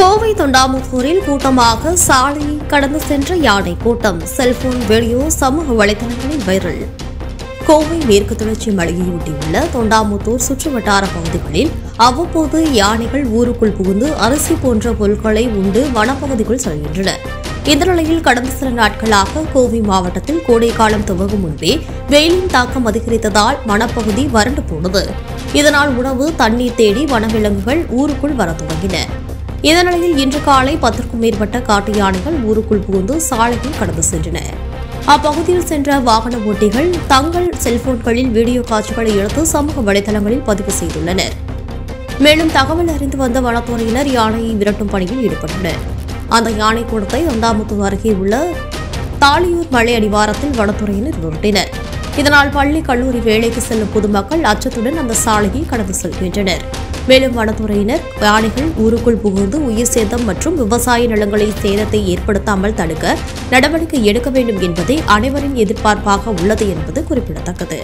கோவை தொண்டாமுத்தூரில் கூட்டமாக சாலையை கடந்து சென்ற யானை கூட்டம் செல்போன் வீடியோ சமூக வலைதளங்களில் வைரல் கோவை மேற்கு தொடர்ச்சி மலையையொட்டியுள்ள தொண்டாமுத்தூர் சுற்றுவட்டார பகுதிகளில் அவ்வப்போது யானைகள் ஊருக்குள் புகுந்து அரிசி போன்ற பொருட்களை உண்டு வனப்பகுதிக்குள் செல்கின்றன இந்த நிலையில் கடந்த சில நாட்களாக கோவை மாவட்டத்தில் கோடைக்காலம் துவங்கும் முன்பே வெயிலின் தாக்கம் அதிகரித்ததால் வனப்பகுதி வறண்டு போனது இதனால் உணவு தண்ணீர் தேடி வனவிலங்குகள் ஊருக்குள் வரத் துவங்கின இந்த நிலையில் இன்று காலை பத்திற்கும் மேற்பட்ட காட்டு யானைகள் ஊருக்குள் புகுந்து சாலையில் கடந்து சென்றன அப்பகுதியில் சென்ற வாகன ஓட்டிகள் தங்கள் செல்போன்களில் வீடியோ காட்சிகளை எடுத்து சமூக வலைதளங்களில் பதிவு செய்துள்ளனர் மேலும் தகவல் அறிந்து வந்த வனத்துறையினர் யானையை விரட்டும் பணியில் ஈடுபட்டனர் அந்த யானை கூடத்தை தொண்டாமுத்தூர் அருகே உள்ள தாளியூர் மலை அடிவாரத்தில் வனத்துறையினர் விரட்டினர் இதனால் பள்ளி கல்லூரி வேலைக்கு செல்லும் பொதுமக்கள் அச்சத்துடன் அந்த சாலையை கடந்து செல்கின்றனர் மேலும் வனத்துறையினர் யானைகள் ஊருக்குள் புகுந்து உயிர் சேதம் மற்றும் விவசாய நிலங்களில் சேதத்தை ஏற்படுத்தாமல் தடுக்க நடவடிக்கை எடுக்க வேண்டும் என்பதே அனைவரின் எதிர்பார்ப்பாக உள்ளது என்பது குறிப்பிடத்தக்கது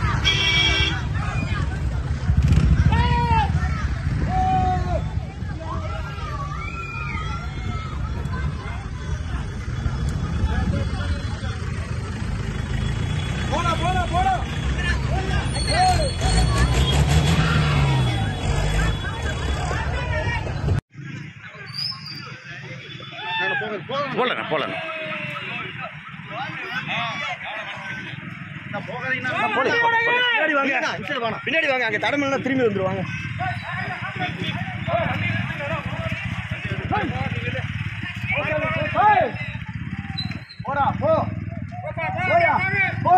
போலண்ணா போலண்ணா பின்னாடி வாங்க பின்னாடி வாங்க அங்க தடமெல்லாம் திரும்பி வந்துருவாங்க போடா போ போயா போ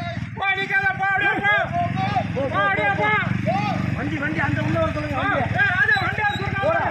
வண்டி வண்டி அந்த உள்ள வர சொல்லுங்க வண்டி போடா